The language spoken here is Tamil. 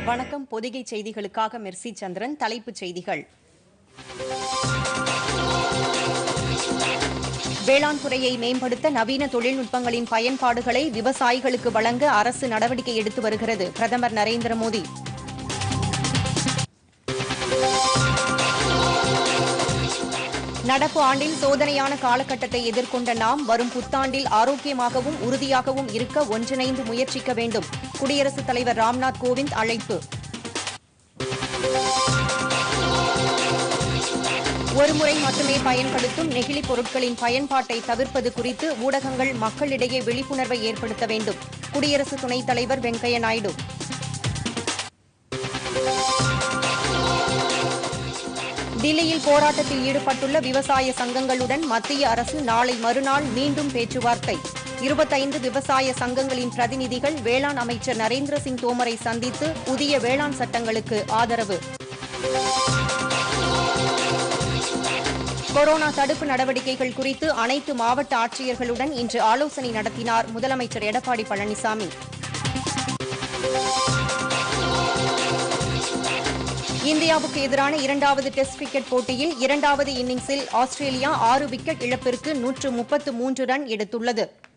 வணக்கம் பொதிகை செய்திகளுக்காக மெர்சி சந்திரன் தலைப்புச் செய்திகள் வேளாண் துறையை மேம்படுத்த நவீன தொழில்நுட்பங்களின் பயன்பாடுகளை விவசாயிகளுக்கு வழங்க அரசு நடவடிக்கை எடுத்து வருகிறது பிரதமர் நரேந்திர மோடி நடப்பு ஆண்டில் சோதனையான காலகட்டத்தை எதிர்கொண்ட நாம் வரும் புத்தாண்டில் ஆரோக்கியமாகவும் உறுதியாகவும் இருக்க ஒன்றிணைந்து முயற்சிக்க வேண்டும் குடியரசுத் தலைவர் ராம்நாத் கோவிந்த் அழைப்பு ஒருமுறை மட்டுமே பயன்படுத்தும் நெகிழி பொருட்களின் பயன்பாட்டை தவிர்ப்பது குறித்து ஊடகங்கள் மக்களிடையே விழிப்புணர்வை ஏற்படுத்த வேண்டும் குடியரசு துணைத் தலைவர் வெங்கையா நாயுடு தில்லியில் போராட்டத்தில் ஈடுபட்டுள்ள விவசாய சங்கங்களுடன் மத்திய அரசு நாளை மறுநாள் மீண்டும் பேச்சுவார்த்தை இருபத்தைந்து விவசாய சங்கங்களின் பிரதிநிதிகள் வேளாண் அமைச்சர் நரேந்திர சிங் தோமரை சந்தித்து புதிய வேளாண் சட்டங்களுக்கு ஆதரவு கொரோனா தடுப்பு நடவடிக்கைகள் குறித்து அனைத்து மாவட்ட ஆட்சியர்களுடன் இன்று ஆலோசனை நடத்தினார் முதலமைச்சர் எடப்பாடி பழனிசாமி இந்தியாவுக்கு எதிரான இரண்டாவது டெஸ்ட் கிரிக்கெட் போட்டியில் இரண்டாவது இன்னிங்ஸில் ஆஸ்திரேலியா ஆறு விக்கெட் இழப்பிற்கு நூற்று முப்பத்து மூன்று ரன் எடுத்துள்ளது